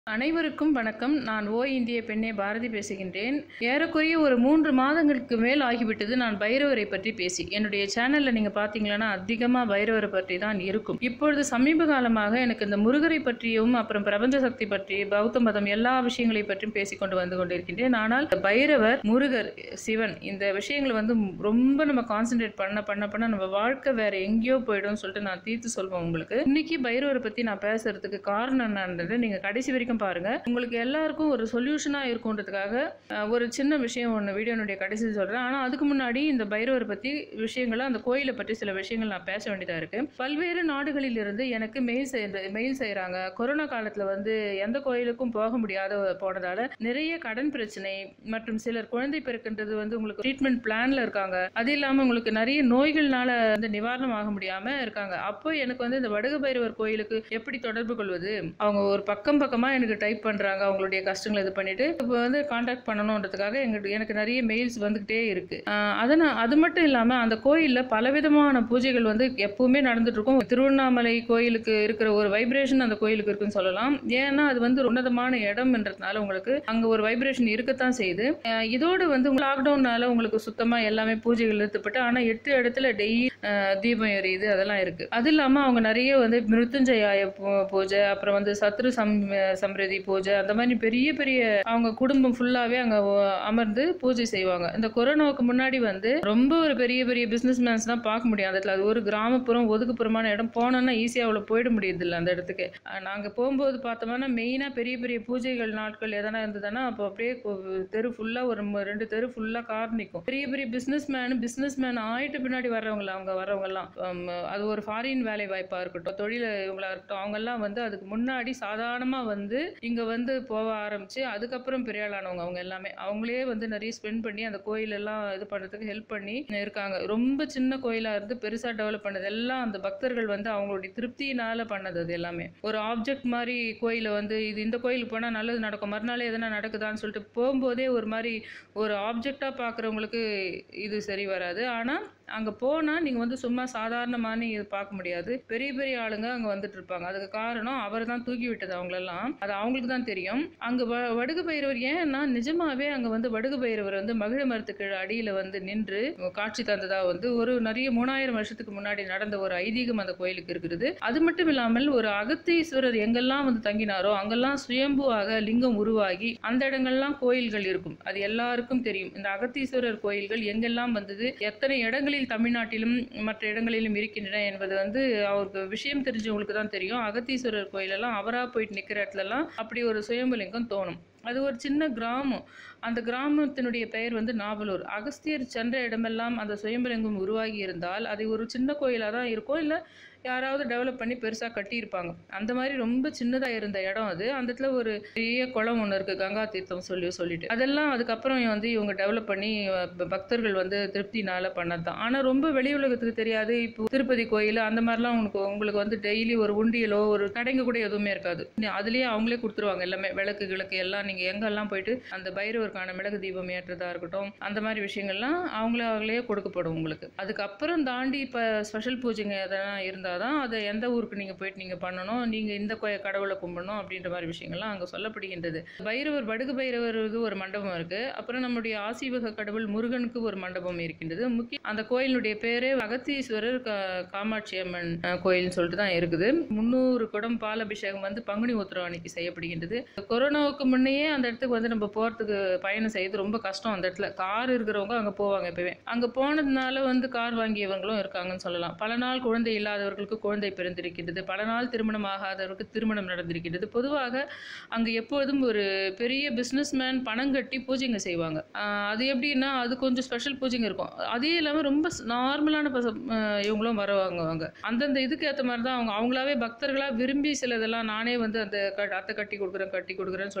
அனைவருக்கும் வணக்கம் நான் ஓ இந்திய பெண்ணே பாரதி பேசுகின்றேன் ஏறக்குறைய ஒரு மூன்று மாதங்களுக்கு மேல் ஆகிவிட்டது நான் பைரவரை பற்றி பேசி என்னுடைய சேனலில் நீங்கள் பார்த்தீங்கன்னா அதிகமாக பைரவரை பற்றி தான் இருக்கும் இப்பொழுது சமீப காலமாக எனக்கு இந்த முருகரை பற்றியும் அப்புறம் பிரபஞ்ச சக்தி பற்றி பௌத்த மதம் எல்லா விஷயங்களை பற்றியும் பேசிக்கொண்டு வந்து கொண்டிருக்கின்றேன் ஆனால் பைரவர் முருகர் சிவன் இந்த விஷயங்களை வந்து ரொம்ப நம்ம கான்சென்ட்ரேட் பண்ண பண்ண பண்ண நம்ம வாழ்க்கை வேற எங்கேயோ போயிடும்னு சொல்லிட்டு நான் தீர்த்து சொல்வேன் உங்களுக்கு இன்னைக்கு பைரவரை பற்றி நான் பேசுறதுக்கு காரணம் என்னன்றது நீங்கள் கடைசி வரைக்கும் பாருங்க உங்களுக்கு எல்லாருக்கும் ஒரு சொல்யூஷனாக இருக்குன்றதுக்காக அஹ், ஒரு சின்ன விஷயம் ஒன்று வீடியோனுடைய கடைசியில் சொல்கிறேன் ஆனால் அதுக்கு முன்னாடி இந்த பைரவரை பற்றி விஷயங்களை அந்த கோயிலை பற்றி சில விஷயங்கள் நான் பேச வேண்டியதாக இருக்குது பல்வேறு நாடுகளில் இருந்து எனக்கு மெயில் செய்ய மெயில் செய்கிறாங்க கொரோனா காலத்தில் வந்து எந்த கோயிலுக்கும் போக முடியாத போனதால நிறைய கடன் பிரச்சனை மற்றும் சிலர் குழந்தை பிறக்கின்றது வந்து உங்களுக்கு ட்ரீட்மெண்ட் பிளான்ல இருக்காங்க அது இல்லாமல் உங்களுக்கு நிறைய நோய்கள்னால வந்து நிவாரணம் ஆக முடியாம இருக்காங்க அப்போ எனக்கு வந்து இந்த வடுக பைரவர் கோயிலுக்கு எப்படி தொடர்பு கொள்வது அவங்க ஒரு பக்கம் பக்கமா எனக்கு டைப் பண்றாங்க அவங்களுடைய கஷ்டங்களை இது பண்ணிட்டு இப்போ வந்து காண்டாக்ட் பண்ணணுன்றதுக்காக எங்களுக்கு எனக்கு நிறைய மெயில்ஸ் வந்துகிட்டே இருக்கு ஆஹ் அதனால் அது மட்டும் இல்லாம அந்த கோயில்ல பலவிதமான பூஜைகள் வந்து எப்பவுமே நடந்துட்டு இருக்கும் திருவண்ணாமலை கோயிலுக்கு இருக்கிற ஒரு வைப்ரேஷன் அந்த கோயிலுக்கு இருக்குன்னு சொல்லலாம் ஏன்னா அது வந்து உன்னதமான இடம்ன்றதுனால உங்களுக்கு அங்க ஒரு வைப்ரேஷன் இருக்கத்தான் செய்யுது அஹ் இதோடு வந்து லாக்டவுன்னால உங்களுக்கு சுத்தமா எல்லாமே பூஜைகள் நிறுத்தப்பட்டு ஆனா எட்டு இடத்துல டெய்லி தீபம் எரியுது அதெல்லாம் இருக்கு அது இல்லாம அவங்க நிறைய வந்து மிருத்துஞ்சயாய பூ- பூஜை அப்புறம் வந்து சத்ரு சம் சம்ரிதி பூஜை அந்த மாதிரி பெரிய பெரிய அவங்க குடும்பம் ஃபுல்லாவே அங்க ஒ- அமர்ந்து பூஜை செய்வாங்க இந்த கொரோனாவுக்கு முன்னாடி வந்து ரொம்ப ஒரு பெரிய பெரிய பிசினஸ் மேன்ஸ் தான் பார்க்க முடியும் அந்த இடத்துல அது ஒரு கிராமப்புறம் ஒதுக்குப்புறமான இடம் போனோம்னா ஈஸியா அவ்வளவு போயிட முடியுது இல்லை அந்த இடத்துக்கு அஹ் நாங்க போகும்போது பார்த்தோம்னா மெயினா பெரிய பெரிய பூஜைகள் நாட்கள் எதனா இருந்ததுன்னா அப்போ அப்படியே கொ- தெரு ஃபுல்லா ஒரு ம- ரெண்டு தெரு ஃபுல்லா கார் நிற்கும் பெரிய பெரிய பிசினஸ் மேன் பிசினஸ் மேன் ஆயிட்டு பின்னாடி வர்றவங்கள அவங்க வர்றவங்க எல்லாம் ஹம், அது ஒரு ஃபாரின் வேலை வாய்ப்பா இருக்கட்டும் தொழில் இவங்களா இருக்கட்டும் அவங்க எல்லாம் வந்து அதுக்கு முன்னாடி சாதாரணமா வந்து இங்க வந்து போக ஆரம்பிச்சு அதுக்கப்புறம் பெரிய ஆளானவங்க அவங்க எல்லாமே அவங்களே வந்து நிறைய ஸ்பெண்ட் பண்ணி அந்த கோயில் எல்லாம் இது பண்றதுக்கு ஹெல்ப் பண்ணி இருக்காங்க ரொம்ப சின்ன கோயிலா இருந்து பெருசா டெவலப் பண்ணது எல்லாம் அந்த பக்தர்கள் வந்து அவங்களுடைய திருப்தியினால பண்ணது அது எல்லாமே ஒரு ஆப்ஜெக்ட் மாதிரி கோயிலை வந்து இது இந்த கோயிலுக்கு போனா நல்லது நடக்கும் மறுநாள் எதனா நடக்குதான்னு சொல்லிட்டு போகும்போதே ஒரு மாதிரி ஒரு ஆப்ஜெக்டா பார்க்குறவங்களுக்கு இது சரி வராது ஆனா அங்க போனா நீங்க வந்து சும்மா சாதாரணமான இது பார்க்க முடியாது பெரிய பெரிய ஆளுங்க அங்க வந்துட்டு இருப்பாங்க அதுக்கு காரணம் அவர் தான் தூக்கி விட்டது அவங்களெல்லாம் அது அவங்களுக்கு தான் தெரியும் அங்க வ வடுகு பைரவர் ஏன்னா நிஜமாவே அங்க வந்து வடுகு பைரவர் வந்து மகிழ மரத்துக்கு அடியில வந்து நின்று காட்சி தந்ததா வந்து ஒரு நிறைய மூணாயிரம் வருஷத்துக்கு முன்னாடி நடந்த ஒரு ஐதீகம் அந்த கோயிலுக்கு இருக்குது அது மட்டும் இல்லாமல் ஒரு அகத்தீஸ்வரர் எங்கெல்லாம் வந்து தங்கினாரோ அங்கெல்லாம் சுயம்புவாக லிங்கம் உருவாகி அந்த இடங்கள்லாம் கோயில்கள் இருக்கும் அது எல்லாருக்கும் தெரியும் இந்த அகத்தீஸ்வரர் கோயில்கள் எங்கெல்லாம் வந்தது எத்தனை இடங்களில் தமிழ்நாட்டிலும் மற்ற இடங்களிலும் இருக்கின்றன என்பது வந்து அவருக்கு விஷயம் தெரிஞ்சவங்களுக்கு தான் தெரியும் அகத்தீஸ்வரர் கோயிலெல்லாம் அவரா போயிட்டு நிக்கிற இடத்துலலாம் அப்படி ஒரு சுயம்புலிங்கம் தோணும் அது ஒரு சின்ன கிராமம் அந்த கிராமத்தினுடைய பெயர் வந்து நாவலூர் அகஸ்தியர் சென்ற இடமெல்லாம் அந்த சுயம்பலிங்கம் உருவாகி இருந்தால் அது ஒரு சின்ன கோயிலாக தான் இருக்கும் இல்லை யாராவது டெவலப் பண்ணி பெருசாக கட்டியிருப்பாங்க அந்த மாதிரி ரொம்ப சின்னதாக இருந்த இடம் அது அந்த இடத்துல ஒரு பெரிய குளம் ஒன்று இருக்குது கங்கா தீர்த்தம் சொல்லி சொல்லிட்டு அதெல்லாம் அதுக்கப்புறம் வந்து இவங்க டெவலப் பண்ணி ப- பக்தர்கள் வந்து திருப்தினால பண்ணது தான் ஆனால் ரொம்ப வெளி உலகத்துக்கு தெரியாது இப்போ திருப்பதி கோயில் அந்த மாதிரிலாம் உங்களுக்கு உங்களுக்கு வந்து டெய்லி ஒரு உண்டியலோ ஒரு கடைங்க கூட எதுவுமே இருக்காது நீ- அதுலயே அவங்களே கொடுத்துருவாங்க எல்லாமே விளக்கு கிழக்கு எல்லாம் நீங்கள் எங்கெல்லாம் போயிட்டு அந்த பைரவருக்கான மிளகு தீபம் ஏற்றதா இருக்கட்டும் அந்த மாதிரி விஷயங்கள்லாம் அவங்களே அவங்களே கொடுக்கப்படும் உங்களுக்கு அதுக்கப்புறம் தாண்டி இப்போ ஸ்பெஷல் பூஜைங்க எதனா இருந்தால் தான் அதை எந்த ஊருக்கு நீங்கள் போயிட்டு நீங்கள் பண்ணணும் நீங்கள் இந்த கோ கடவுளை கும்பிடணும் அப்படின்ற மாதிரி விஷயங்கள்லாம் அங்கே சொல்லப்படுகின்றது பைரவர் வடுகு பைரவர் இது ஒரு மண்டபம் இருக்குது அப்புறம் நம்முடைய ஆசீவக கடவுள் முருகனுக்கு ஒரு மண்டபம் இருக்கின்றது முக்கிய அந்த கோயிலுடைய பேரே அகத்தீஸ்வரர் கா காமாட்சி அம்மன் அஹ், கோயில்னு சொல்லிட்டு தான் இருக்குது முந்நூறு குடம் பால் அபிஷேகம் வந்து பங்குனி உத்திரம் அன்னைக்கு செய்யப்படுகின்றது கொரோனாவுக்கு முன்னையே அந்த இடத்துக்கு வந்து நம்ம போகிறதுக்கு பயணம் செய்யறது ரொம்ப கஷ்டம் அந்த இடத்துல கார் இருக்கிறவங்க அங்கே போவாங்க எப்பவே அங்கே போனதுனால வந்து கார் வாங்கியவங்களும் இருக்காங்கன்னு சொல்லலாம் பல நாள் குழந்தை இல்லாதவர்களுக்கு குழந்தை பிறந்திருக்கின்றது பல நாள் திருமணம் ஆகாதவருக்கு திருமணம் நடந்திருக்கின்றது பொதுவாக அங்கே எப்போதும் ஒரு பெரிய பிஸ்னஸ்மேன் பணம் கட்டி பூஜைங்க செய்வாங்க ஆஹ் அது எப்படின்னா அது கொஞ்சம் ஸ்பெஷல் பூஜைங்க இருக்கும் அதே இல்லாமல் ரொம்ப நார்மலான பச ஆஹ் இவங்களும் வருவாங்க அவங்க அந்தந்த இதுக்கு ஏற்ற மாதிரி தான் அவங்க அவங்களாவே பக்தர்களாக விரும்பி சிலதெல்லாம் நானே வந்து அந்த க- அத்தை கட்டி கொடுக்குறேன் கட்டி கொடுக்குறேன்னு சொல்லிட்டு அவங்களுக்கு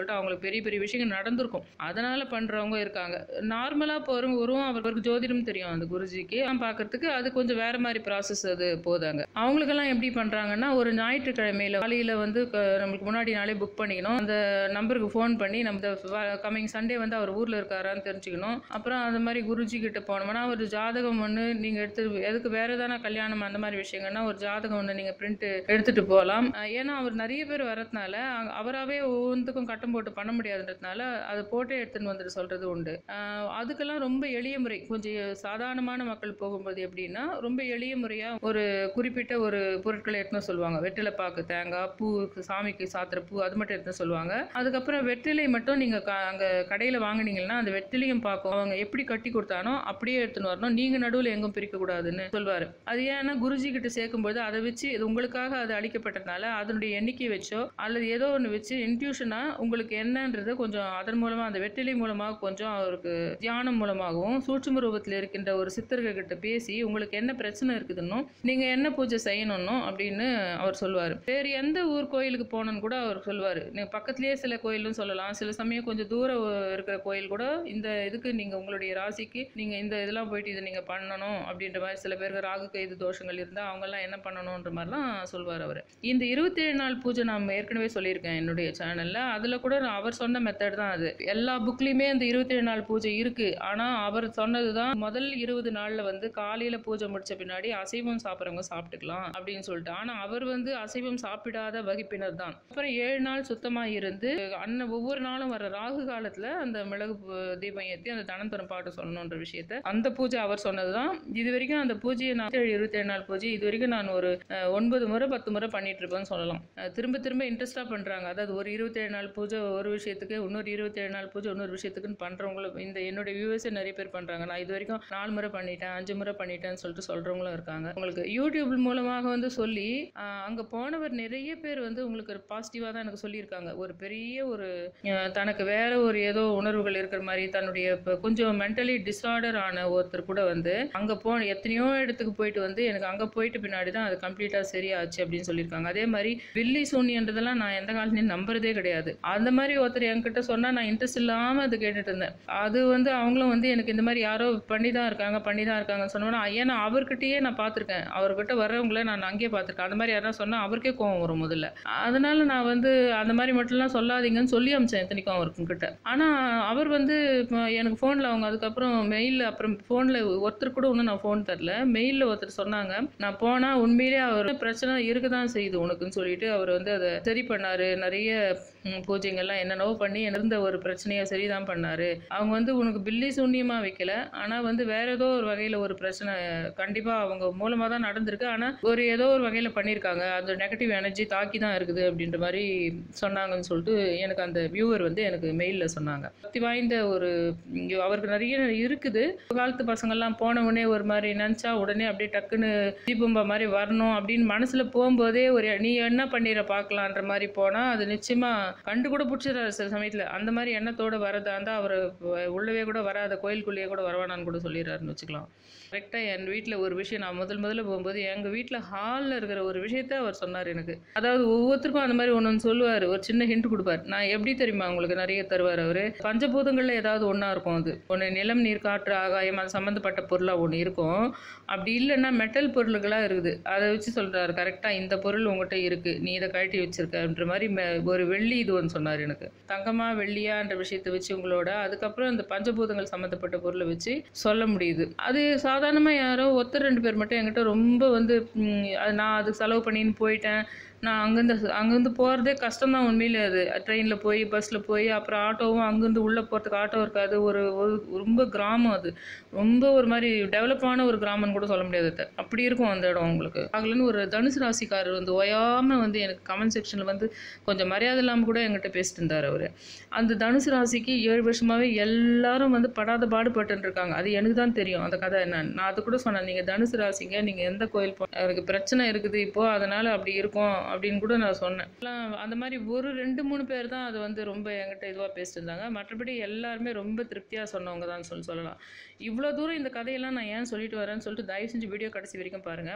பெரிய பெரிய விஷயங்கள் நடந்திருக்கும் அதனால பண்றவங்க இருக்காங்க நார்மலா போறவங்க வரும் அவருக்கு ஜோதிடம் தெரியும் அந்த குருஜிக்கு பார்க்கறதுக்கு அது கொஞ்சம் வேற மாதிரி ப்ராசஸ் அது போதாங்க அவங்களுக்கெல்லாம் எப்படி பண்றாங்கன்னா ஒரு ஞாயிற்றுக்கிழமையில காலையில வந்து க- நம்மளுக்கு முன்னாடி நாளே புக் பண்ணிக்கணும் அந்த நம்பருக்கு ஃபோன் பண்ணி நம்ம கம்மிங் சண்டே வந்து அவர் ஊர்ல இருக்காரான்னு தெரிஞ்சுக்கணும் அப்புறம் அந்த மாதிரி குருஜி கிட்ட போனோம்னா ஒரு ஜாதகம் ஒன்று நீங்க எடுத்து எதுக்கு வேற எதான கல்யாணம் அந்த மாதிரி விஷயங்கள்னா ஒரு ஜாதகம் ஒன்று நீங்க பிரிண்ட் எடுத்துட்டு போகலாம் அஹ் ஏன்னா அவர் நிறைய பேர் வரதுனால அங்க- அவராவே ஒவ்வொன்றுக்கும் கட்டம் போட்டு பண்ண முடியாதுன்றதுனால அதை போட்டே எடுத்துன்னு வந்துட்டு சொல்றது உண்டு அஹ் அதுக்கெல்லாம் ரொம்ப எளிய முறை கொஞ்சம் சாதாரணமான மக்கள் போகும்போது எப்படின்னா ரொம்ப எளிய முறையா ஒரு குறிப்பிட்ட ஒரு பொருட்களை எடுத்துன்னு சொல்லுவாங்க வெற்றிலை பாக்கு தேங்காய் பூ சாமிக்கு சாத்துற பூ அது மட்டும் எடுத்துன்னு சொல்லுவாங்க அதுக்கப்புறம் வெற்றிலை மட்டும் நீங்க க- அங்க கடையில வாங்குனீங்கன்னா அந்த வெற்றிலையும் பார்க்கும் அவங்க எப்படி கட்டி கொடுத்தானோ அப்படியே எடுத்துன்னு வரணும் நீங்க நடுவில் எங்கும் பிரிக்க கூடாதுன்னு சொல்வாரு அது ஏன்னா குருஜி கிட்ட சேர்க்கும்போது அதை வச்சு இது உங்களுக்காக அது அளிக்கப்பட்டதுனால அதனுடைய எண்ணிக்கை வச்சோ அல்லது ஏதோ ஒன்று வச்சு இன்ட்யூஷனா உங்களுக்கு என்னன்றது கொஞ்சம் அதன் மூலமா அந்த வெற்றிலை மூலமாக கொஞ்சம் அவருக்கு தியானம் மூலமாகவும் சூட்சும ரூபத்தில் இருக்கின்ற ஒரு சித்தர்கள் கிட்ட பேசி உங்களுக்கு என்ன பிரச்சனை இருக்குதுன்னோ நீங்க என்ன பூஜை செய்யணும்னோ அப்படின்னு அவர் சொல்லுவார் வேறு எந்த ஊர் கோயிலுக்கு போகணும்னு கூட அவர் சொல்லுவார் நீங்க பக்கத்துலேயே சில கோயிலும் சொல்லலாம் சில சமயம் கொஞ்சம் தூரம் இருக்கிற கோயில் கூட இந்த இதுக்கு நீங்க உங்களுடைய ராசிக்கு நீங்க இந்த இதெல்லாம் போயிட்டு இதை நீங்க பண்ணணும் அப்படின்ற மாதிரி சில பேருக்கு ராகு கைது தோஷங்கள் இருந்தால் அவங்கெல்லாம் என்ன பண்ணணுன்ற மாதிரிலாம் சொல்வார் அவர் இந்த இருபத்தேழு நாள் பூஜை நான் ஏற்கனவே சொல்லியிருக்கேன் என்னுடைய சேனல்ல அதுல கூட நான் அவர் சொன்ன மெத்தட் தான் அது எல்லா புக்லயுமே அந்த இருபத்தேழு நாள் பூஜை இருக்கு ஆனா அவர் சொன்னதுதான் முதல் இருபது நாள்ல வந்து காலையில பூஜை முடிச்ச பின்னாடி அசைவம் சாப்பிட்றவங்க சாப்பிட்டுக்கலாம் அப்படின்னு சொல்லிட்டு ஆனா அவர் வந்து அசைவம் சாப்பிடாத வகுப்பினர் தான் அப்புறம் ஏழு நாள் சுத்தமா இருந்து அண்ணன் ஒவ்வொரு நாளும் வர ராகு காலத்துல அந்த மிளகு பூ- தீபம் ஏற்றி அந்த தனந்தரம் பாட்டு சொல்லணுன்ற விஷயத்த அந்த பூஜை அவர் சொன்னதுதான் இது வரைக்கும் அந்த பூஜையை நான் இருபத்தேழு நாள் பூஜை இது வரைக்கும் நான் ஒரு அஹ், ஒன்பது முறை பத்து முறை பண்ணிட்டு இருப்பேன்னு சொல்லலாம் அஹ், திரும்ப திரும்ப இன்ட்ரெஸ்டா பண்றாங்க அதாவது ஒரு இருபத்தேழு நாள் பூஜை ஒரு விஷயத்துக்கு இன்னொரு இருபத்தேழு நாள் பூஜை இன்னொரு விஷயத்துக்குன்னு பண்றவங்களும் இந்த என்னுடைய வியூவர்ஸே நிறைய பேர் பண்றாங்க நான் இது வரைக்கும் நாலு முறை பண்ணிட்டேன் அஞ்சு முறை பண்ணிட்டேன்னு சொல்லிட்டு சொல்றவங்களும் இருக்காங்க உங்களுக்கு யூடியூப் மூலமாக வந்து சொல்லி அஹ், அங்க போனவர் நிறைய பேர் வந்து உங்களுக்கு ஒரு பாசிட்டிவா தான் எனக்கு சொல்லியிருக்காங்க ஒரு பெரிய ஒரு அஹ், தனக்கு வேற ஒரு ஏதோ உணர்வுகள் இருக்கிற மாதிரி தன்னுடைய இப்ப கொஞ்சம் மென்டலி டிஸார்டர் ஆன ஒருத்தர் கூட வந்து அங்க போன எத்தனையோ இடத்துக்கு போயிட்டு வந்து எனக்கு அங்க போயிட்டு பின்னாடி தான் அது கம்ப்ளீட்டா சரியாச்சு அப்படின்னு சொல்லியிருக்காங்க அதே மாதிரி வில்லி சூனியன்றதெல்லாம் நான் எந்த காலத்துலையும் நம்புறதே கிடையாது அந்த மாதிரி ஒருத்தர் என்கிட்ட சொன்னா நான் இன்ட்ரெஸ்ட் இல்லாம அது கேட்டுட்டு இருந்தேன் அது வந்து அவங்களும் வந்து எனக்கு இந்த மாதிரி யாரோ பண்ணி தான் இருக்காங்க பண்ணி தான் இருக்காங்கன்னு சொன்னோன்னா ஏன்னா அவர்கிட்டயே நான் பார்த்துருக்கேன் அவர்கிட்ட வர்றவங்கள நான் அங்கேயே பார்த்துருக்கேன் அந்த மாதிரி யாராவது சொன்னா அவருக்கே கோவம் வரும் முதல்ல அதனால நான் வந்து அந்த மாதிரி மட்டும்லாம் சொல்லாதீங்கன்னு சொல்லி அமிச்சேன் எத்தனைக்கும் அவருக்கிட்ட ஆனா அவர் வந்து இப்ப எனக்கு ஃபோனில் அவங்க அதுக்கப்புறம் மெயிலில் அப்புறம் ஃபோனில் ஒருத்தர் கூட ஒன்றும் நான் ஃபோன் தரல மெயிலில் ஒருத்தர் சொன்னாங்க நான் போனால் உண்மையிலே அவர் பிரச்சனை இருக்க தான் செய்யுது உனக்குன்னு சொல்லிட்டு அவர் வந்து அதை சரி பண்ணாரு நிறைய ம், பூஜைங்கள்லாம் என்னென்னவோ பண்ணி இருந்த ஒரு பிரச்சனையை சரிதான் பண்ணாரு அவங்க வந்து உனக்கு பில்லி சூன்யமா வைக்கல ஆனா வந்து வேற ஏதோ ஒரு வகையில ஒரு பிரச்சனை கண்டிப்பா அவங்க மூலமா தான் நடந்திருக்கு ஆனா ஒரு ஏதோ ஒரு வகையில பண்ணியிருக்காங்க அந்த நெகட்டிவ் எனர்ஜி தாக்கி தான் இருக்குது அப்படின்ற மாதிரி சொன்னாங்கன்னு சொல்லிட்டு எனக்கு அந்த வியூவர் வந்து எனக்கு மெயில்ல சொன்னாங்க சக்தி வாய்ந்த ஒரு இங்க அவருக்கு நிறைய இருக்குது ஒரு காலத்து பசங்கள்லாம் போன உடனே ஒரு மாதிரி நினச்சா உடனே அப்படியே டக்குன்னு தீபம்பா மாதிரி வரணும் அப்படின்னு மனசுல போகும்போதே ஒரு நீ என்ன பண்ணிட பார்க்கலான்ற மாதிரி போனா அது நிச்சயமா கண்டு கூட பிடிச்சிடாரு சில சமயத்துல அந்த மாதிரி எண்ணத்தோட வரதா இருந்தா அவர் உள்ளவே கூட வராத கோயிலுக்குள்ளேயே கூட வரவானான்னு கூட சொல்லிடுறாருன்னு வச்சுக்கலாம் கரெக்டாக என் வீட்டில் ஒரு விஷயம் நான் முதல் முதல்ல போகும்போது எங்கள் வீட்டில் ஹாலில் இருக்கிற ஒரு விஷயத்த அவர் சொன்னார் எனக்கு அதாவது ஒவ்வொருத்தருக்கும் அந்த மாதிரி ஒன்று ஒன்று சொல்லுவார் ஒரு சின்ன ஹிண்ட் கொடுப்பார் நான் எப்படி தெரியுமா உங்களுக்கு நிறைய தருவார் அவர் பஞ்சபூதங்களில் ஏதாவது ஒன்றா இருக்கும் அது ஒன்று நிலம் நீர் காற்று ஆகாயம் அது சம்மந்தப்பட்ட பொருளாக ஒன்று இருக்கும் அப்படி இல்லைன்னா மெட்டல் பொருள்களாக இருக்குது அதை வச்சு சொல்கிறாரு கரெக்டாக இந்த பொருள் உங்கள்கிட்ட இருக்குது நீ இதை கழட்டி வச்சிருக்கன்ற மாதிரி மெ- ஒரு வெள்ளி இது ஒன்று சொன்னார் எனக்கு தங்கமா வெள்ளியான்ற விஷயத்தை வச்சு உங்களோட அதுக்கப்புறம் இந்த பஞ்சபூதங்கள் சம்மந்தப்பட்ட பொருளை வச்சு சொல்ல முடியுது அது சாதாரணமாக யாரோ ஒருத்தர் ரெண்டு பேர் மட்டும் என்கிட்ட ரொம்ப வந்து ம், அது நான் அதுக்கு செலவு பண்ணின்னு போயிட்டேன் நான் அங்கேருந்து அங்கேருந்து போகிறதே கஷ்டம் தான் உண்மையிலே அது ட்ரெயினில் போய் பஸ்ஸில் போய் அப்புறம் ஆட்டோவும் அங்கேருந்து உள்ளே போகிறதுக்கு ஆட்டோ இருக்காது ஒரு ஒரு ரொம்ப கிராமம் அது ரொம்ப ஒரு மாதிரி டெவலப்பான ஒரு கிராமம்னு கூட சொல்ல முடியாது அது. அப்படி இருக்கும் அந்த இடம் உங்களுக்கு அதுலன்னு ஒரு தனுசு ராசிக்காரர் வந்து ஓயாமல் வந்து எனக்கு கமெண்ட் செக்ஷனில் வந்து கொஞ்சம் மரியாதை இல்லாமல் கூட என்கிட்ட பேசிட்டு இருந்தார் அவர் அந்த தனுசு ராசிக்கு ஏழு வருஷமாவே எல்லாரும் வந்து படாத பாடுபட்டு இருக்காங்க அது எனக்கு தான் தெரியும் அந்த கதை என்னன்னு நான் அது கூட சொன்னேன் நீங்கள் தனுசு ராசிங்க நீங்கள் எந்த கோயில் போ எனக்கு பிரச்சனை இருக்குது இப்போ அதனால அப்படி இருக்கும் அப்படின்னு கூட நான் சொன்னேன் எல்லாம் அந்த மாதிரி ஒரு ரெண்டு மூணு பேர் தான் அது வந்து ரொம்ப என்கிட்ட இதுவாக பேசிட்டு இருந்தாங்க மற்றபடி எல்லாருமே ரொம்ப திருப்தியாக சொன்னவங்க தான் சொல்லி சொல்லலாம் இவ்வளோ தூரம் இந்த கதையெல்லாம் நான் ஏன் சொல்லிட்டு வரேன்னு சொல்லிட்டு தயவு செஞ்சு வீடியோ கடைசி வரைக்கும் பாருங்கள்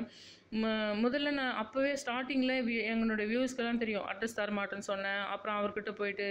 ம- முதல்ல நான் அப்போவே ஸ்டார்டிங்கில் எங்களோட வியூஸ்க்கெல்லாம் தெரியும் அட்ரஸ் தர மாட்டேன்னு சொன்னேன் அப்புறம் அவர்கிட்ட போயிட்டு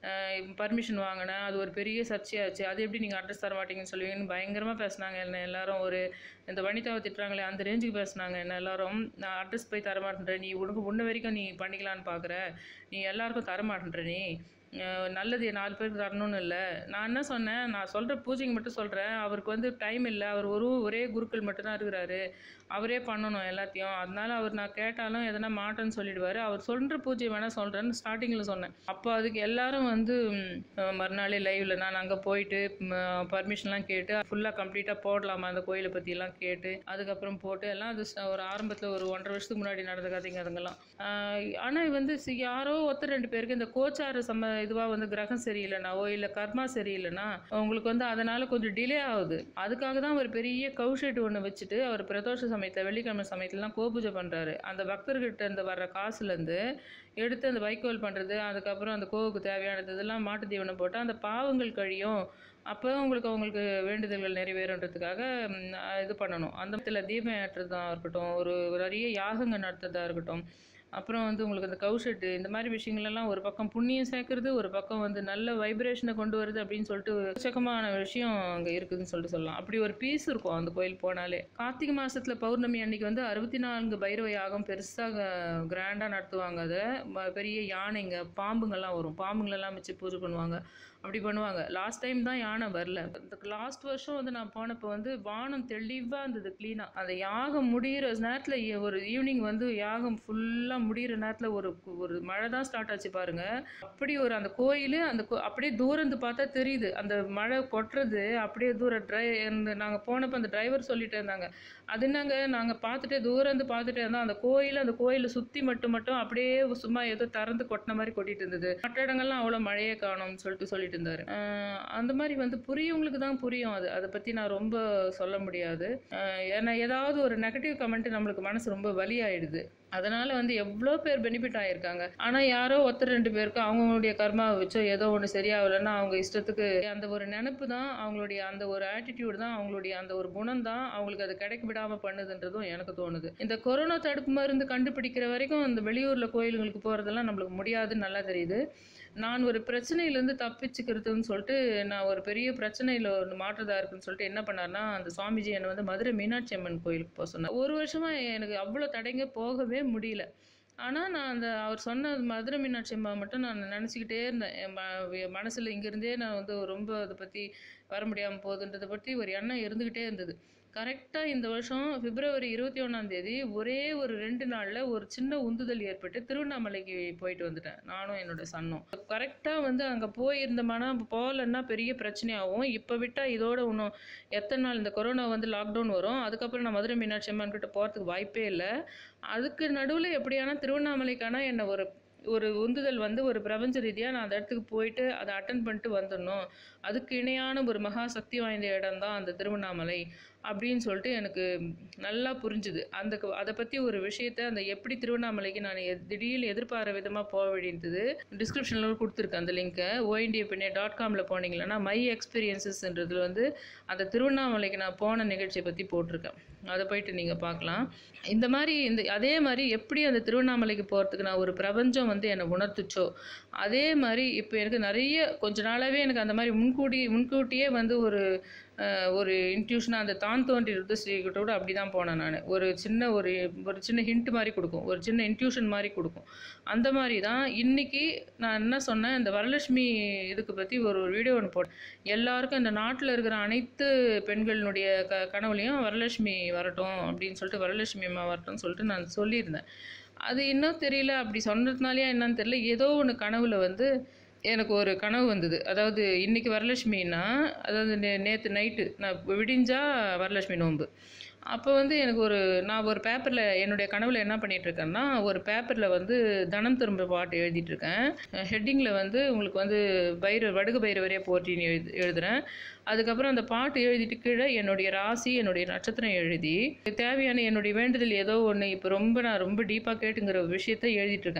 பர்மிஷன் வாங்கினேன் அது ஒரு பெரிய சர்ச்சையாச்சு அது எப்படி நீங்கள் அட்ரஸ் தர மாட்டீங்கன்னு சொல்லுவீங்கன்னு பயங்கரமாக பேசுனாங்க என்ன எல்லாரும் ஒரு இந்த வனிதாவை திட்டுறாங்களே அந்த ரேஞ்சுக்கு பேசுனாங்க என்ன எல்லாரும் நான் அட்ரஸ் போய் தர மாட்டேன்ற நீ உனக்கு முன்ன வரைக்கும் நீ பண்ணிக்கலான்னு பார்க்குற நீ எல்லாருக்கும் தர மாட்டேன்ற நீ அஹ் நல்லது நாலு பேருக்கு தரணும்னு இல்லை நான் என்ன சொன்னேன் நான் சொல்கிற பூஜைக்கு மட்டும் சொல்கிறேன் அவருக்கு வந்து டைம் இல்லை அவர் ஒரு ஒரே குருக்கள் மட்டும்தான் இருக்கிறாரு அவரே பண்ணணும் எல்லாத்தையும் அதனால அவர் நான் கேட்டாலும் எதனா மாட்டேன்னு சொல்லிடுவார் அவர் சொல்கிற பூஜை வேணால் சொல்கிறேன்னு ஸ்டார்டிங்கில் சொன்னேன் அப்போ அதுக்கு எல்லாரும் வந்து ம், அஹ் மறுநாளே லைவில் நான் அங்கே போயிட்டு பர்மிஷன்லாம் கேட்டு ஃபுல்லாக கம்ப்ளீட்டாக போடலாமா அந்த கோயிலை பற்றிலாம் கேட்டு அதுக்கப்புறம் போட்டு எல்லாம் அது ச- ஒரு ஆரம்பத்தில் ஒரு ஒன்றரை வருஷத்துக்கு முன்னாடி நடந்த கதைங்க அதுங்கெல்லாம் ஆனால் வந்து சி- யாரோ ஒருத்தர் ரெண்டு பேருக்கு இந்த கோச்சார சம்ம இதுவாக வந்து கிரகம் சரியில்லைனாவோ இல்லை கர்மா சரியில்லைன்னா உங்களுக்கு வந்து அதனால் கொஞ்சம் டிலே ஆகுது அதுக்காக தான் ஒரு பெரிய கவுஷெட் ஒன்று வச்சுட்டு அவர் பிரதோஷ சமயத்தில் வெள்ளிக்கிழமை சமயத்துலலாம் கோபூஜை பண்ணுறாரு அந்த பக்தர்கிட்ட இருந்து வர்ற காசுலேருந்து எடுத்து அந்த வைக்கோல் பண்ணுறது அதுக்கப்புறம் அந்த கோவுக்கு தேவையானது இதெல்லாம் மாட்டு தீவனம் போட்டு அந்த பாவங்கள் கழியும் அப்போ உங்களுக்கு அவங்களுக்கு வேண்டுதல்கள் நிறைவேறுன்றதுக்காக ம், இது பண்ணணும் அந்த இடத்துல தீபம் ஏற்றுறதா இருக்கட்டும் ஒரு நிறைய யாகங்கள் நடத்துறதா இருக்கட்டும் அப்புறம் வந்து உங்களுக்கு அந்த கவுஷெட்டு இந்த மாதிரி விஷயங்களெல்லாம் ஒரு பக்கம் புண்ணியம் சேர்க்கறது ஒரு பக்கம் வந்து நல்ல வைப்ரேஷனை கொண்டு வருது அப்படின்னு சொல்லிட்டு எக்கச்சக்கமான விஷயம் அங்கே இருக்குதுன்னு சொல்லிட்டு சொல்லலாம் அப்படி ஒரு பீஸ் இருக்கும் அந்த கோயில் போனாலே கார்த்திகை மாசத்துல பௌர்ணமி அன்னைக்கு வந்து அறுபத்தி நான்கு பைரவ யாகம் பெருசாக கிராண்டாக நடத்துவாங்க அதை ம- பெரிய யானைங்க பாம்புங்கெல்லாம் வரும் பாம்புங்களெல்லாம் வச்சு பூஜை பண்ணுவாங்க அப்படி பண்ணுவாங்க லாஸ்ட் டைம் தான் யானை வரல இந்த லாஸ்ட் வருஷம் வந்து நான் போனப்போ வந்து வானம் தெளிவாக இருந்தது க்ளீனாக அந்த யாகம் முடிகிற நேரத்தில் ஒரு ஈவினிங் வந்து யாகம் ஃபுல்லாக முடிகிற நேரத்தில் ஒரு ஒரு மழை தான் ஸ்டார்ட் ஆச்சு பாருங்க அப்படி ஒரு அந்த கோயில் அந்த கோ- அப்படியே தூரந்து பார்த்தா தெரியுது அந்த மழை கொட்டுறது அப்படியே தூரம் ட்ரை நாங்கள் போனப்போ அந்த டிரைவர் சொல்லிட்டே இருந்தாங்க அது என்னங்க நாங்கள் பார்த்துட்டே தூரந்து பார்த்துட்டே இருந்தோம் அந்த கோயில் அந்த கோயிலை சுற்றி மட்டும் மட்டும் அப்படியே சும்மா ஏதோ திறந்து கொட்டின மாதிரி கொட்டிட்டு இருந்தது மற்ற இடங்கள்லாம் அவ்வளோ மழையே காணும்னு சொல்லிட்டு சொல்லிட்டு இருந்தாரு ஆஹ் அந்த மாதிரி வந்து புரியவங்களுக்கு தான் புரியும் அது அதை பற்றி நான் ரொம்ப சொல்ல முடியாது ஆஹ் ஏன்னா ஏதாவது ஒரு நெகட்டிவ் கமெண்ட் நம்மளுக்கு மனசு ரொம்ப வலியாயிடுது அதனால வந்து எவ்வளோ பேர் பெனிஃபிட் ஆயிருக்காங்க ஆனால் யாரோ ஒருத்தர் ரெண்டு பேருக்கு அவங்களுடைய கர்மாவை வச்சோ ஏதோ ஒன்று சரியாகலைன்னா அவங்க இஷ்டத்துக்கு அந்த ஒரு நினப்பு தான் அவங்களுடைய அந்த ஒரு ஆட்டிடியூட் தான் அவங்களுடைய அந்த ஒரு குணம் தான் அவங்களுக்கு அது கிடைக்க விடாமல் பண்ணுதுன்றதும் எனக்கு தோணுது இந்த கொரோனா தடுப்பு மருந்து கண்டுபிடிக்கிற வரைக்கும் இந்த வெளியூரில் கோயிலுங்களுக்கு போகிறதெல்லாம் நம்மளுக்கு முடியாதுன்னு நல்லா தெரியுது நான் ஒரு பிரச்சனையிலேருந்து தப்பிச்சுக்கிறதுன்னு சொல்லிட்டு நான் ஒரு பெரிய பிரச்சனையில் ஒன்று மாற்றதா இருக்குன்னு சொல்லிட்டு என்ன பண்ணார்னா அந்த சுவாமிஜி என்னை வந்து மதுரை மீனாட்சி அம்மன் கோயிலுக்கு போக சொன்னார் ஒரு வருஷமாக எனக்கு அவ்வளோ தடைங்க போகவே முடியல ஆனால் நான் அந்த அவர் சொன்ன மதுரை மீனாட்சி அம்மா மட்டும் நான் நினச்சிக்கிட்டே இருந்தேன் என் ம மனசில் இங்கேருந்தே நான் வந்து ரொம்ப அதை பற்றி வர முடியாமல் போகுதுன்றதை பற்றி ஒரு எண்ணம் இருந்துக்கிட்டே இருந்தது கரெக்டாக இந்த வருஷம் பிப்ரவரி இருபத்தி ஒன்றாம் தேதி ஒரே ஒரு ரெண்டு நாளில் ஒரு சின்ன உந்துதல் ஏற்பட்டு திருவண்ணாமலைக்கு போயிட்டு வந்துட்டேன் நானும் என்னோட சன்னும் கரெக்டாக வந்து அங்கே போயிருந்தோம்னா போகலன்னா பெரிய பிரச்சனையாகும் இப்போ விட்டால் இதோட இன்னும் எத்தனை நாள் இந்த கொரோனா வந்து லாக்டவுன் வரும் அதுக்கப்புறம் நான் மதுரை மீனாட்சி அம்மன் கிட்ட போகிறதுக்கு வாய்ப்பே இல்லை அதுக்கு நடுவில் எப்படியானா திருவண்ணாமலைக்கான என்னை ஒரு ஒரு உந்துதல் வந்து ஒரு பிரபஞ்ச ரீதியாக நான் அந்த இடத்துக்கு போயிட்டு அதை அட்டன் பண்ணிட்டு வந்துடணும் அதுக்கு இணையான ஒரு மகா சக்தி வாய்ந்த இடம் தான் அந்த திருவண்ணாமலை அப்படின்னு சொல்லிட்டு எனக்கு நல்லா புரிஞ்சுது அந்த க- அதை பற்றி ஒரு விஷயத்த அந்த எப்படி திருவண்ணாமலைக்கு நான் எ- திடீர்னு எதிர்பாராத விதமாக போக வேண்டியது டிஸ்கிரிப்ஷனில் கொடுத்துருக்கேன் அந்த லிங்க்கை ஓஎன்டிஎப்பினே டாட் காமில் போனீங்கன்னா மை எக்ஸ்பீரியன்சஸ்ன்றதுல வந்து அந்த திருவண்ணாமலைக்கு நான் போன நிகழ்ச்சியை பற்றி போட்டிருக்கேன் அதை போயிட்டு நீங்கள் பார்க்கலாம் இந்த மாதிரி இந்த அதே மாதிரி எப்படி அந்த திருவண்ணாமலைக்கு போகிறதுக்கு நான் ஒரு பிரபஞ்சம் வந்து என்னை உணர்த்துச்சோ அதே மாதிரி இப்போ எனக்கு நிறைய கொஞ்ச நாளாகவே எனக்கு அந்த மாதிரி முன்கூடி முன்கூட்டியே வந்து ஒரு அஹ், ஒரு இன்ட்யூஷனாக அந்த தான் தோன்றி ருத்ரஸ்ரீகிட்ட கூட அப்படி தான் போனேன் நான் ஒரு சின்ன ஒரு ஒரு சின்ன ஹிண்ட் மாதிரி கொடுக்கும் ஒரு சின்ன இன்ட்யூஷன் மாதிரி கொடுக்கும் அந்த மாதிரி தான் இன்னைக்கு நான் என்ன சொன்னேன் இந்த வரலட்சுமி இதுக்கு பற்றி ஒரு வீடியோ ஒன்று போட்டேன் எல்லாருக்கும் இந்த நாட்டில் இருக்கிற அனைத்து பெண்களினுடைய க கனவுலையும் வரலட்சுமி வரட்டும் அப்படின்னு சொல்லிட்டு வரலட்சுமி அம்மா வரட்டும்னு சொல்லிட்டு நான் சொல்லியிருந்தேன் அது இன்னும் தெரியல அப்படி சொன்னதுனாலயா என்னன்னு தெரியல ஏதோ ஒன்று கனவுல வந்து எனக்கு ஒரு கனவு வந்தது அதாவது இன்னைக்கு வரலட்சுமின்னா அதாவது நே நேற்று நைட்டு நான் விடிஞ்சா வரலட்சுமி நோன்பு அப்போ வந்து எனக்கு ஒரு நான் ஒரு பேப்பரில் என்னுடைய கனவில் என்ன பண்ணிட்டு இருக்கேன்னா ஒரு பேப்பரில் வந்து தனம் திரும்ப பாட்டு எழுதிட்டு இருக்கேன் ஹெட்டிங்கில் வந்து உங்களுக்கு வந்து பைர வடுக பைரவரே போற்றின்னு எழுது எழுதுறேன் அதுக்கப்புறம் அந்த பாட்டு எழுதிட்டு கீழே என்னுடைய ராசி என்னுடைய நட்சத்திரம் எழுதி தேவையான என்னுடைய வேண்டுதல் ஏதோ ஒன்று இப்போ ரொம்ப நான் ரொம்ப டீப்பாக கேட்டுங்கிற ஒரு விஷயத்த எழுதிட்டு இருக்கேன்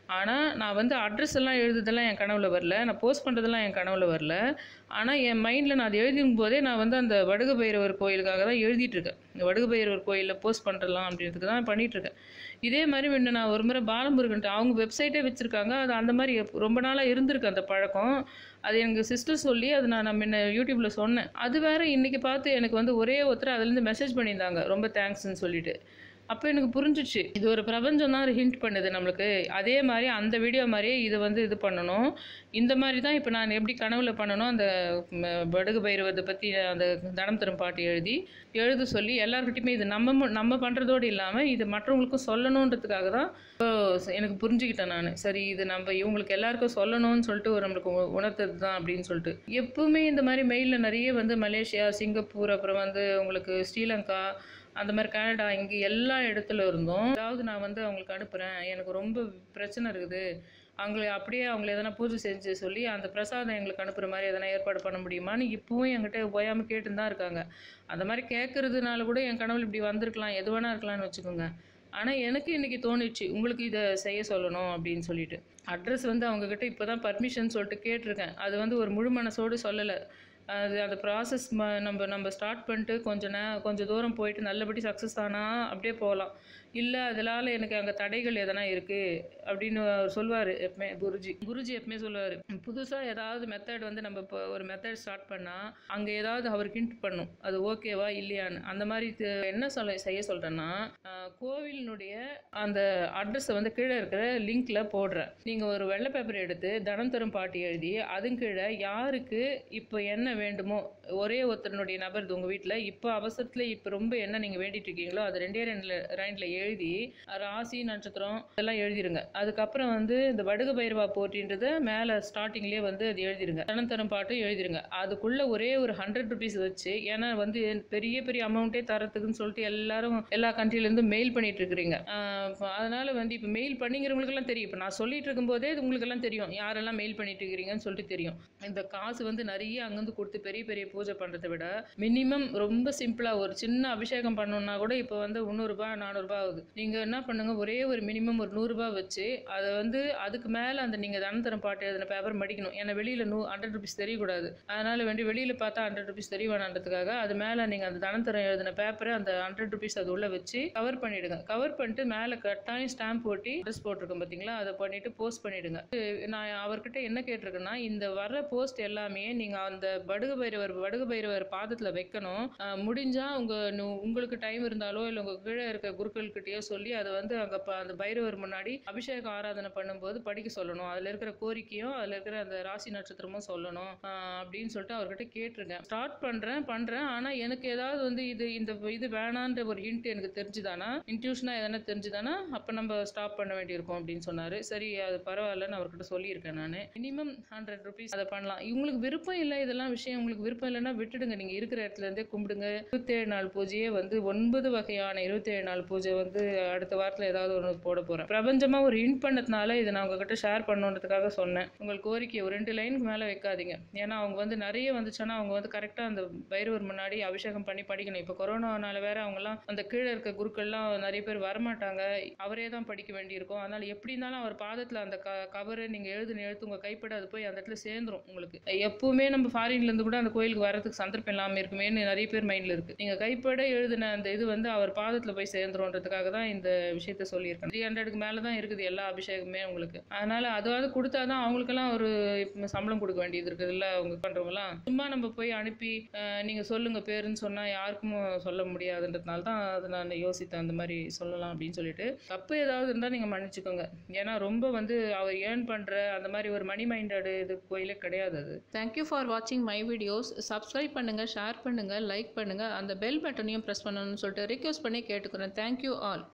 ஆனால் நான் வந்து அட்ரஸ் எல்லாம் எழுதுறதெல்லாம் என் கனவுல வரல நான் போஸ்ட் பண்ணுறதெல்லாம் என் கனவுல வரல ஆனால் என் மைண்டில் நான் அது எழுதும் போதே நான் வந்து அந்த வடுக பைரவர் கோயிலுக்காக தான் எழுதிட்டு இருக்கேன் இந்த வடுக பைரவர் கோயிலில் போஸ்ட் பண்ணுறலாம் அப்படின்றதுக்கு தான் பண்ணிட்டு இருக்கேன் இதே மாதிரி முன்ன நான் ஒரு முறை பாலமுருகன்ட்டு அவங்க வெப்சைட்டே வச்சுருக்காங்க அது அந்த மாதிரி எப்ப- ரொம்ப நாளாக இருந்திருக்கு அந்த பழக்கம் அது எனக்கு சிஸ்டர் சொல்லி அது நான் நான் முன்ன யூடியூப்பில் சொன்னேன் அது வேற இன்னைக்கு பார்த்து எனக்கு வந்து ஒரே ஒருத்தர் அதுலேருந்து மெசேஜ் பண்ணியிருந்தாங்க ரொம்ப தேங்க்ஸ்ன்னு சொல்லிட்டு அப்போ எனக்கு புரிஞ்சிச்சு இது ஒரு பிரபஞ்சம் தான் ஹிண்ட் பண்ணுது நம்மளுக்கு அதே மாதிரி அந்த வீடியோ மாதிரியே இது வந்து இது பண்ணணும் இந்த மாதிரி தான் இப்போ நான் எப்படி கனவுல பண்ணணும் அந்த ம, படுகு பைரவத்தை பற்றி அந்த தனம் தரும் பாட்டு எழுதி எழுத சொல்லி எல்லாருக்கிட்டையுமே இது நம்ம மு- நம்ம பண்ணுறதோடு இல்லாமல் இது மற்றவங்களுக்கும் சொல்லணுன்றதுக்காக தான் இப்போ எனக்கு புரிஞ்சுக்கிட்டேன் நான் சரி இது நம்ம இவங்களுக்கு எல்லாருக்கும் சொல்லணும்னு சொல்லிட்டு ஒரு நம்மளுக்கு உ- உணர்த்தது தான் அப்படின்னு சொல்லிட்டு எப்பவுமே இந்த மாதிரி மெயிலில் நிறைய வந்து மலேசியா சிங்கப்பூர் அப்புறம் வந்து உங்களுக்கு ஸ்ரீலங்கா அந்த மாதிரி கனடா இங்கே எல்லா இடத்துல இருந்தும் அதாவது நான் வந்து அவங்களுக்கு அனுப்புகிறேன் எனக்கு ரொம்ப பிரச்சனை இருக்குது அவங்களை அப்படியே அவங்கள எதனா பூஜை செஞ்சு சொல்லி அந்த பிரசாதம் எங்களுக்கு அனுப்புகிற மாதிரி எதனா ஏற்பாடு பண்ண முடியுமான்னு இப்போவும் என்கிட்ட ஓயாமல் கேட்டுன்னு தான் இருக்காங்க அந்த மாதிரி கேட்கறதுனால கூட என் கனவுல இப்படி வந்திருக்கலாம் எது வேணா இருக்கலாம்னு வச்சுக்கோங்க ஆனால் எனக்கு இன்னைக்கு தோணுச்சு உங்களுக்கு இதை செய்ய சொல்லணும் அப்படின்னு சொல்லிட்டு அட்ரஸ் வந்து அவங்கக்கிட்ட இப்போ தான் பர்மிஷன் சொல்லிட்டு கேட்டிருக்கேன் அது வந்து ஒரு முழு மனசோடு சொல்லலை அது அந்த ப்ராசஸ் ம நம்ம நம்ம ஸ்டார்ட் பண்ணிட்டு கொஞ்ச நே கொஞ்சம் தூரம் போயிட்டு நல்லபடி சக்ஸஸ் ஆனால் அப்படியே போகலாம் இல்லை அதனால எனக்கு அங்கே தடைகள் எதனா இருக்குது அப்படின்னு அவர் சொல்லுவார் எப்பவுமே குருஜி குருஜி எப்பவுமே சொல்லுவார் புதுசாக ஏதாவது மெத்தட் வந்து நம்ம இப்போ ஒரு மெத்தட் ஸ்டார்ட் பண்ணால் அங்கே ஏதாவது அவருக்கு ஹிண்ட் பண்ணும் அது ஓகேவா இல்லையான்னு அந்த மாதிரி து- என்ன சொல்ல செய்ய சொல்கிறேன்னா கோவிலினுடைய அந்த அட்ரஸை வந்து கீழே இருக்கிற லிங்க்ல போடுறேன் நீங்கள் ஒரு வெள்ளை பேப்பர் எடுத்து தனம் தரும் பாட்டு எழுதி அதன் கீழே யாருக்கு இப்போ என்ன வேண்டுமோ ஒரே ஒருத்தருடைய நபர் உங்கள் வீட்டில் இப்போ அவசரத்தில் இப்போ ரொம்ப என்ன நீங்கள் வேண்டிட்டு இருக்கீங்களோ அது ரெண்டே ரெண்டு ரைண்டில் எழுதி ராசி நட்சத்திரம் இதெல்லாம் எழுதிருங்க அதுக்கப்புறம் வந்து இந்த வடுக பைரவா போட்டின்றத மேலே ஸ்டார்டிங்லேயே வந்து அது எழுதிருங்க தனம் தரும் பாட்டும் எழுதிருங்க அதுக்குள்ள ஒரே ஒரு ஹண்ட்ரட் ருபீஸ் வச்சு ஏன்னா வந்து பெரிய பெரிய அமௌண்ட்டே தரத்துக்குன்னு சொல்லிட்டு எல்லாரும் எல்லா கண்ட்ரிலேருந்து மெயில் பண்ணிட்டு இருக்கிறீங்க ஆஹ் இப்ப அதனால வந்து இப்போ மெயில் பண்ணிக்கிறவங்களுக்கெல்லாம் தெரியும் இப்போ நான் சொல்லிட்டு இருக்கும்போதே இது உங்களுக்கெல்லாம் தெரியும் யாரெல்லாம் மெயில் பண்ணிட்டு இருக்கிறீங்கன்னு சொல்லிட்டு தெரியும் இந்த காசு வந்து நிறைய அங்கேருந்து கொடுத்து பெரிய பெரிய பூஜை பண்ணுறதை விட மினிமம் ரொம்ப சிம்பிளாக ஒரு சின்ன அபிஷேகம் பண்ணணும்னா கூட இப்போ வந்து முந்நூறுரூபா நானூறுரூபா ஆகுது நீங்கள் என்ன பண்ணுங்க ஒரே ஒரு மினிமம் ஒரு நூறுரூபா வச்சு அதை வந்து அதுக்கு மேலே அந்த நீங்கள் தனத்தரம் பாட்டு எழுதின பேப்பர் மடிக்கணும் ஏன்னா வெளியில் நூ ஹண்ட்ரட் ருபீஸ் தெரியக்கூடாது அதனால வேண்டி வெளியில் பார்த்தா ஹண்ட்ரட் ருபீஸ் தெரிய வேணான்றதுக்காக அது மேலே நீங்கள் அந்த தனத்தரம் எழுதின பேப்பரை அந்த ஹண்ட்ரட் ருபீஸ் அது உள்ள வச்சு கவர் பண்ணிடுங்க கவர் பண்ணிட்டு மேலே கட்டாயம் ஸ்டாம்ப் போட்டி ட்ரெஸ் போட்டிருக்கோம் பார்த்தீங்களா அதை பண்ணிட்டு போஸ்ட் பண்ணிடுங்க நான் அவர்கிட்ட என்ன கேட்டிருக்கேன்னா இந்த வர்ற போஸ்ட் எல்லாமே நீங்கள் அந்த படுக பைரவர் வடுக பைரவர் பாதத்தில் வைக்கணும் அஹ் முடிஞ்சா உங்க நு- உங்களுக்கு டைம் இருந்தாலோ இல்லை உங்க கீழே இருக்க குருக்கள்கிட்டயோ சொல்லி அதை வந்து அங்கே அந்த பைரவர் முன்னாடி அபிஷேக ஆராதனை பண்ணும்போது படிக்க சொல்லணும் அதில் இருக்கிற கோரிக்கையும் அதில் இருக்கிற அந்த ராசி நட்சத்திரமும் சொல்லணும் அஹ் அப்படின்னு சொல்லிட்டு அவர்கிட்ட கேட்டிருக்கேன் ஸ்டார்ட் பண்ணுறேன் பண்ணுறேன் ஆனால் எனக்கு ஏதாவது வந்து இது இந்த இது வேணான்ற ஒரு ஹிண்ட் எனக்கு தெரிஞ்சுதானா இன்ட்யூஷனாக எதனா தெரிஞ்சுதானா அப்போ நம்ம ஸ்டாப் பண்ண வேண்டியிருக்கும் அப்படின்னு சொன்னார் சரி அது பரவாயில்லன்னு அவர்கிட்ட சொல்லியிருக்கேன் நான் மினிமம் ஹண்ட்ரட் ருபீஸ் அதை பண்ணலாம் இவங்களுக்கு விருப்பம் இல்லை இதெல்லாம் விஷயம் உங்களுக்கு விருப்பம் இல்லைன்னா விட்டுடுங்க நீங்கள் இருக்கிற இடத்துல இருந்தே கும்பிடுங்க இருபத்தேழு நாள் பூஜையே வந்து ஒன்பது வகையான இருபத்தேழு நாள் பூஜை வந்து அடுத்த வாரத்தில் ஏதாவது ஒன்று போட போகிறேன் பிரபஞ்சமாக ஒரு ஹிண்ட் பண்ணதுனால இதை நான் உங்ககிட்ட ஷேர் பண்ணணுன்றதுக்காக சொன்னேன் உங்கள் கோரிக்கை ஒரு ரெண்டு லைனுக்கு மேலே வைக்காதீங்க ஏன்னா அவங்க வந்து நிறைய வந்துச்சுன்னா அவங்க வந்து கரெக்டாக அந்த பைரவர் முன்னாடி அபிஷேகம் பண்ணி படிக்கணும் இப்போ கொரோனானால வேற அவங்கலாம் அந்த கீழே இருக்க குருக்கள்லாம் நிறைய பேர் வரமாட்டாங்க அவரே தான் படிக்க வேண்டியிருக்கும் அதனால எப்படி இருந்தாலும் அவர் பாதத்தில் அந்த க கவரை நீங்கள் எழுதுன எழுத்து உங்கள் கைப்பட அது போய் அந்த இடத்துல சேர்ந்துரும் உங்களுக்கு எப்பவுமே நம்ம ஃபாரின்ல இருந்து கூட அந்த கோயிலுக்கு வரதுக்கு சந்தர்ப்பம் இல்லாமல் இருக்குமேன்னு நிறைய பேர் மைண்டில் இருக்கு நீங்கள் கைப்பட எழுதின அந்த இது வந்து அவர் பாதத்தில் போய் சேர்ந்துரும்ன்றதுக்காக தான் இந்த விஷயத்த சொல்லியிருக்கேன் த்ரீ ஹண்ட்ரடுக்கு மேலே தான் இருக்குது எல்லா அபிஷேகமே உங்களுக்கு அதனால அதாவது கொடுத்தா தான் அவங்களுக்கெல்லாம் ஒரு இப்ப சம்பளம் கொடுக்க வேண்டியது இருக்குது இல்லை அவங்க பண்ணுறவங்களாம் சும்மா நம்ம போய் அனுப்பி அஹ், நீங்க சொல்லுங்க பேருன்னு சொன்னா யாருக்கும் சொல்ல முடியாதுன்றதுனால தான் அதை நான் யோசித்தேன் அந்த மாதிரி சொல்லலாம் அப்படின்னு சொல்லிட்டு தப்பு ஏதாவது இருந்தால் நீங்க மன்னிச்சுக்கோங்க ஏன்னா ரொம்ப வந்து அவர் ஏர்ன் பண்ற அந்த மாதிரி ஒரு மணி மைண்டட் இது கோயிலே கிடையாது அது தேங்க்யூ ஃபார் வாட்சிங் மை வீடியோஸ் சப்ஸ்கிரைப் பண்ணுங்க ஷேர் பண்ணுங்க லைக் பண்ணுங்க அந்த பெல் பட்டனையும் ப்ரெஸ் பண்ணணும்னு சொல்லிட்டு ரிக்வெஸ்ட் பண்ணி கேட்டுக்கிறேன் தேங்க்யூ ஆல்